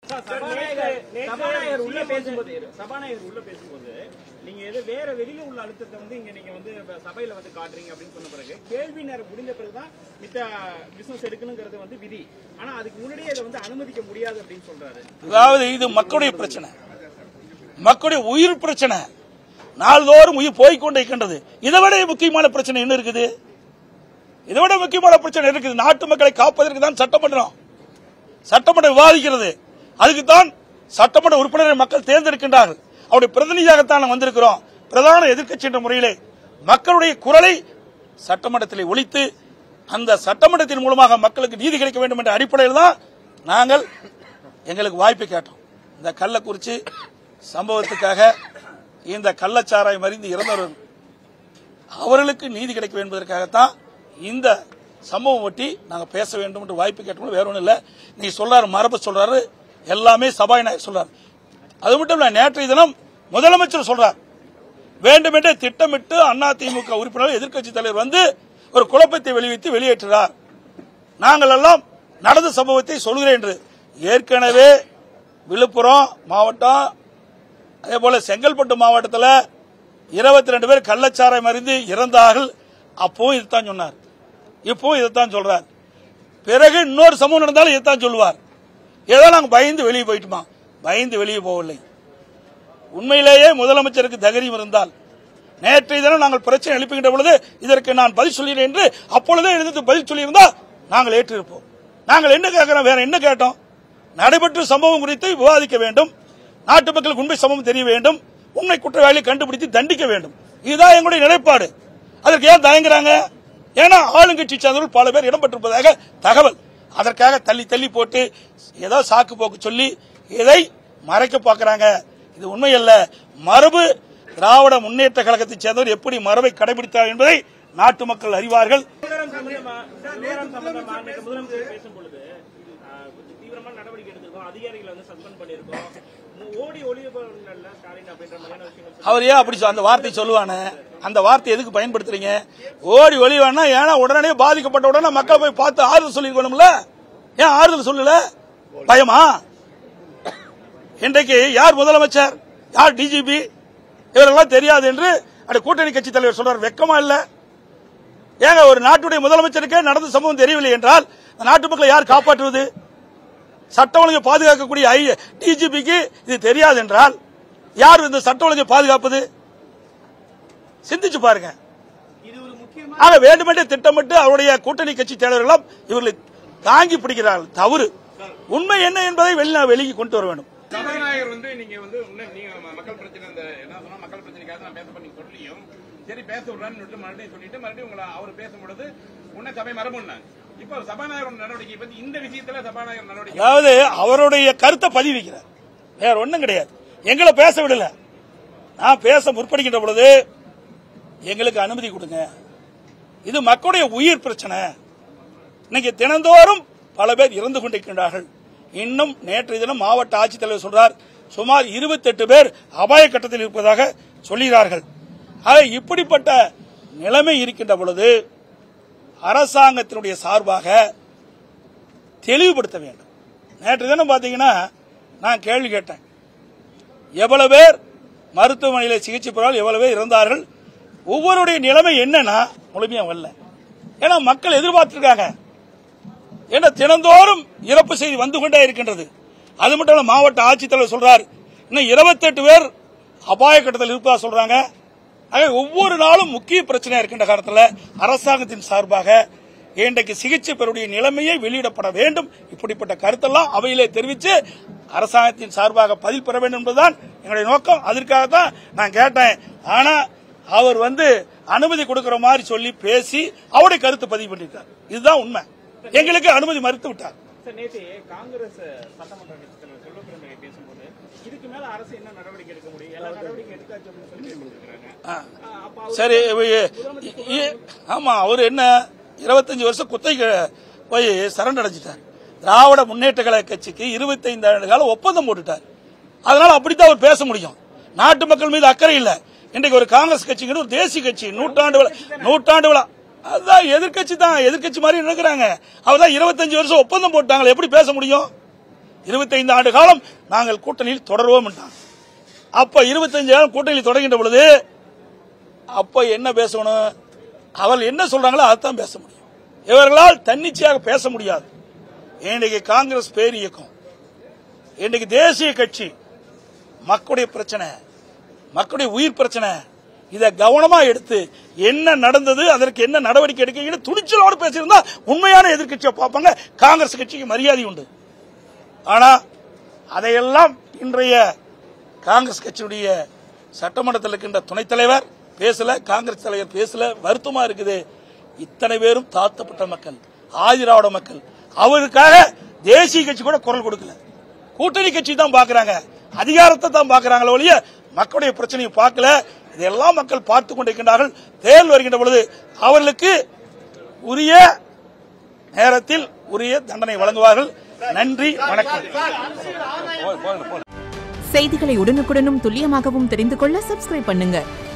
சபாநாயகர் சபாநாயகர் உள்ள பேசும்போது சபாநாயகர் உள்ள பேசும்போது நீங்க ஏதோ வேற வெளியில உள்ள அழுத்தத்தை வந்து இங்க நீங்க வந்து இப்ப சபையில வந்து காட்டுறீங்க அப்படின்னு சொன்ன பிறகு கேள்வி நேரம் முடிஞ்ச பிறகுதான் மித்த பிசினஸ் எடுக்கணுங்கிறது வந்து விதி ஆனா அதுக்கு முன்னாடியே இதை வந்து அனுமதிக்க முடியாது அப்படின்னு சொல்றாரு அதாவது இது மக்களுடைய பிரச்சனை மக்களுடைய உயிர் பிரச்சனை நாள்தோறும் உயிர் போய்க்கொண்டே இருக்கின்றது இதை விட முக்கியமான பிரச்சனை என்ன இருக்குது இதை விட முக்கியமான பிரச்சனை இருக்குது நாட்டு மக்களை காப்பதற்கு தான் சட்டமன்றம் சட்டமன்றம் விவாதிக்கிறது அதுக்கு தான் சட்டமன்ற உறுப்பினரை மக்கள் தேர்ந்தெடுக்கின்றார்கள் அவருடைய பிரதிநிதியாகத்தான் நாம் வந்திருக்கிறோம் பிரதான எதிர்க்கட்சி என்ற முறையிலே மக்களுடைய குரலை சட்டமன்றத்தில் ஒழித்து அந்த சட்டமன்றத்தின் மூலமாக மக்களுக்கு நீதி கிடைக்க வேண்டும் என்ற அடிப்படையில் தான் நாங்கள் எங்களுக்கு வாய்ப்பு கேட்டோம் இந்த கள்ளக்குறிச்சி சம்பவத்துக்காக இந்த கள்ளச்சாராயம் அறிந்து இறந்தவர்கள் அவர்களுக்கு நீதி கிடைக்க என்பதற்காகத்தான் இந்த சம்பவம் ஒட்டி நாங்க பேச வேண்டும் என்று வாய்ப்பு கேட்டோம் வேற ஒன்றும் இல்ல நீ சொல்றாரு மரபு சொல்றாரு எல்லாமே சபாநாயகர் சொல்றாரு அது மட்டும் இல்ல நேற்றைய தினம் முதலமைச்சர் சொல்றார் வேண்டுமென்றே திட்டமிட்டு அதிமுக உறுப்பினர் எதிர்க்கட்சி தலைவர் வந்து ஒரு குழப்பத்தை வெளியிட்டு வெளியேற்றுறார் நாங்கள் எல்லாம் நடந்த சம்பவத்தை சொல்கிறேன் என்று ஏற்கனவே விழுப்புரம் மாவட்டம் அதே போல செங்கல்பட்டு மாவட்டத்தில் இருபத்தி ரெண்டு பேர் கள்ளச்சாராயம் அறிந்து இறந்தார்கள் அப்பவும் இதுதான் சொன்னார் இப்போ இதைத்தான் சொல்றார் பிறகு இன்னொரு சமூகம் நடந்தாலும் இதைத்தான் சொல்லுவார் ஏதோ நாங்கள் பயந்து வெளியே போயிட்டுமா பயந்து வெளியே போகவில்லை உண்மையிலேயே முதலமைச்சருக்கு தைரியம் இருந்தால் நேற்றைய தினம் நாங்கள் பிரச்சனை எழுப்புகின்ற பொழுது இதற்கு நான் பதில் சொல்கிறேன் என்று அப்பொழுதே எழுந்து பதில் சொல்லியிருந்தால் நாங்கள் ஏற்றிருப்போம் நாங்கள் என்ன கேட்கிறோம் வேற என்ன கேட்டோம் நடைபெற்ற சம்பவம் குறித்து விவாதிக்க வேண்டும் நாட்டு மக்களுக்கு உண்மை சம்பவம் தெரிய வேண்டும் உண்மை குற்றவாளியை கண்டுபிடித்து தண்டிக்க வேண்டும் இதுதான் எங்களுடைய நிலைப்பாடு அதற்கு ஏன் தயங்குறாங்க ஏன்னா ஆளுங்கட்சி சேர்ந்தவர்கள் பல பேர் இடம்பெற்றிருப்பதாக தகவல் அதற்காக தள்ளி தள்ளி போட்டு ஏதோ சாக்கு போக்கு சொல்லி இதை மறைக்க பார்க்கறாங்க இது உண்மை அல்ல மரபு திராவிட முன்னேற்ற கழகத்தைச் சேர்ந்தவர் எப்படி மரபை கடைபிடித்தார் என்பதை நாட்டு மக்கள் அறிவார்கள் விவகாரம் சம்பந்தமா விவகாரம் சம்பந்தமா நேற்று முதலமைச்சர் பேசும் பொழுது ஆஹ், தீவிரமான நடவடிக்கை எடுத்திருக்கோம் அதிகாரிகளை வந்து சஸ்பெண்ட் பண்ணியிருக்கோம் மு- ஓடி ஒளிபரப்புகள்ல ஸ்டாலின் அப்படின்ற மாதிரியான விஷயங்கள் சொல்லி- அவர் ஏன் அப்படி சொ- அந்த வார்த்தை சொல்லுவானே அந்த வார்த்தை எதுக்கு பயன்படுத்துறீங்க ஓடி ஒளி வேணா ஏன்னா உடனே பாதிக்கப்பட்ட உடனே மக்கள் போய் பார்த்து ஆறுதல் சொல்லிருக்கணும்ல ஏன் ஆறுதல் சொல்லல பயமா இன்றைக்கு யார் முதலமைச்சர் யார் டிஜிபி இவரெல்லாம் தெரியாது என்று அந்த கூட்டணி கட்சி தலைவர் சொல்றார் வெக்கமா இல்ல ஏங்க ஒரு நாட்டுடைய முதலமைச்சருக்கே நடந்த சம்பவம் தெரியவில்லை என்றால் அந்த நாட்டு மக்களை யார் காப்பாற்றுவது சட்ட ஒழுங்கை பாதுகாக்கக்கூடிய ஐ டிஜிபிக்கு இது தெரியாது என்றால் யார் இந்த சட்ட ஒழுங்கை பாதுகாப்பது சிந்திச்சு பாருங்க இது ஒரு முக்கியமான ஆக வேண்டுமென்றே திட்டமிட்டு அவருடைய கூட்டணி கட்சி தலைவர்களும் இவர்களை தாங்கி பிடிக்கிறார்கள் தவறு உண்மை என்ன என்பதை வெளி வெளியே கொண்டு வர வேண்டும் சபாநாயகர் வந்து நீங்க வந்து இன்னும் நீங்க ம- மக்கள் பிரச்சனை அந்த என்ன சொன்னா மக்கள் பிரச்சனைக்காக நான் பேச பண்ணி சொல்லியும் சரி பேச விடுறான்னு சொல்லிட்டு மறுபடியும் சொல்லிட்டு மறுபடியும் உங்களை அவர் பேசும்பொழுது உன்ன சபை மரபுன்னாங்க இப்ப சபாநாயகர் நடவடிக்கை பத்தி இந்த விஷயத்துல சபாநாயகர் நடவடிக்கை அதாவது அவருடைய கருத்தை பதிவு வைக்கிறார் வேற ஒண்ணும் கிடையாது எங்களை பேச விடல நான் பேச முற்படுகின்ற பொழுது எங்களுக்கு அனுமதி கொடுங்க இது மக்களுடைய உயிர் பிரச்சனை இன்னைக்கு தினந்தோறும் பல பேர் இறந்து கொண்டிருக்கின்றார்கள் இன்னும் நேற்றைய தினம் மாவட்ட ஆட்சித்தலைவர் சொல்றார் சுமார் 28 பேர் அபாய கட்டத்தில் இருப்பதாக சொல்கிறார்கள் ஆக இப்படிப்பட்ட நிலைமை இருக்கின்ற பொழுது அரசாங்கத்தினுடைய சார்பாக தெளிவுபடுத்த வேண்டும் நேற்று தினம் பாத்தீங்கன்னா நான் கேள்வி கேட்டேன் எவ்வளவு பேர் மருத்துவமனையில் சிகிச்சை பெறால் எவ்வளவு பேர் இறந்தார்கள் ஒவ்வொருடைய நிலைமை என்னன்னா முழுமையா வரல ஏன்னா மக்கள் எதிர்பார்த்திருக்காங்க ஏன்னா தினந்தோறும் இறப்பு செய்தி வந்து கொண்டே இருக்கின்றது அது மட்டும் இல்ல மாவட்ட ஆட்சித்தலைவர் சொல்றார் இன்னும் 28 பேர் அபாய கட்டத்தில் இருப்பதா சொல்றாங்க ஆக ஒவ்வொரு நாளும் முக்கிய பிரச்சனையா இருக்கின்ற காலத்தில் அரசாங்கத்தின் சார்பாக இன்றைக்கு சிகிச்சை பெறக்கூடிய நிலைமையை வெளியிடப்பட வேண்டும் இப்படிப்பட்ட கருத்தெல்லாம் அவையிலே தெரிவித்து அரசாங்கத்தின் சார்பாக பதில் பெற வேண்டும் என்பதுதான் எங்களுடைய நோக்கம் அதற்காக தான் நான் கேட்டேன் ஆனா அவர் வந்து அனுமதி கொடுக்கிற மாதிரி சொல்லி பேசி அவருடைய கருத்து பதிவு பண்ணிட்டார் இதுதான் உண்மை எங்களுக்கு அனுமதி மறுத்து விட்டார் சார் நேற்று காங்கிரஸ் சட்டமன்ற கட்சி தலைவர் செல்வபிரமணியை பேசும்போது இதுக்கு மேல அரசு என்ன நடவடிக்கை எடுக்க முடியும் எல்லா நடவடிக்கை எடுக்காச்சு அப்படின்னு சொல்லி பேசியிருக்காங்க அப்ப அவர் சரி இ- இ- ஆமா அவர் என்ன இருபத்தஞ்சு வருஷம் குத்தகை போய் சரண் அடைஞ்சிட்டார் திராவிட முன்னேற்ற கழக கட்சிக்கு இருபத்தைந்து ஆண்டு காலம் ஒப்பந்தம் போட்டுட்டார் அதனால அப்படித்தான் அவர் பேச முடியும் நாட்டு மக்கள் மீது அக்கறை இல்ல இன்றைக்கு ஒரு காங்கிரஸ் கட்சிங்கிறது ஒரு தேசிய கட்சி நூற்றாண்டு விழா நூற்றாண்டு விழா அதுதான் எதிர்க்கட்சி தான் எதிர்க்கட்சி மாதிரி நினைக்கிறாங்க அவர் தான் இருபத்தஞ்சு வருஷம் ஒப்பந்தம் போட்டாங்களே எப்படி பேச முடியும் இருபத்தைந்து ஆண்டு காலம் நாங்கள் கூட்டணியில் தொடருவோம் என்றாங்க அப்ப இருபத்தஞ்சு காலம் கூட்டணியில் தொடங்கின்ற பொழுது அப்ப என்ன பேசணும் அவர்கள் என்ன சொல்றாங்களோ அதைத்தான் பேச முடியும் இவர்களால் தன்னிச்சையாக பேச முடியாது இன்னைக்கு காங்கிரஸ் பேர் இயக்கம் இன்னைக்கு தேசிய கட்சி மக்களுடைய பிரச்சனை மக்களுடைய உயிர் பிரச்சனை இதை கவனமா எடுத்து என்ன நடந்தது அதற்கு என்ன நடவடிக்கை எடுக்க துணிச்சலோடு பேசியிருந்தா உண்மையான எதிர்க்கட்சியை பார்ப்பாங்க காங்கிரஸ் கட்சிக்கு மரியாதை உண்டு ஆனா அதையெல்லாம் இன்றைய காங்கிரஸ் கட்சியுடைய சட்டமன்றத்தில் இருக்கின்ற துணைத் தலைவர் பேசல காங்கிரஸ் தலைவர் பேசல வருத்தமா இருக்குது இத்தனை பேரும் தாழ்த்தப்பட்ட மக்கள் ஆதிராவிட மக்கள் அவருக்காக தேசிய கட்சி கூட குரல் கொடுக்கல கூட்டணி கட்சி தான் பாக்குறாங்க அதிகாரத்தை தான் பாக்குறாங்களே ஒழிய மக்களுடைய பிரச்சனையை பார்க்கல இதெல்லாம் மக்கள் பார்த்து கொண்டிருக்கின்றார்கள் தேர்தல் வருகின்ற பொழுது அவர்களுக்கு உரிய நேரத்தில் உரிய தண்டனை வழங்குவார்கள் நன்றி வணக்கம் செய்திகளை உடனுக்குடனும் துல்லியமாகவும் தெரிந்து கொள்ள சப்ஸ்கிரைப் பண்ணுங்க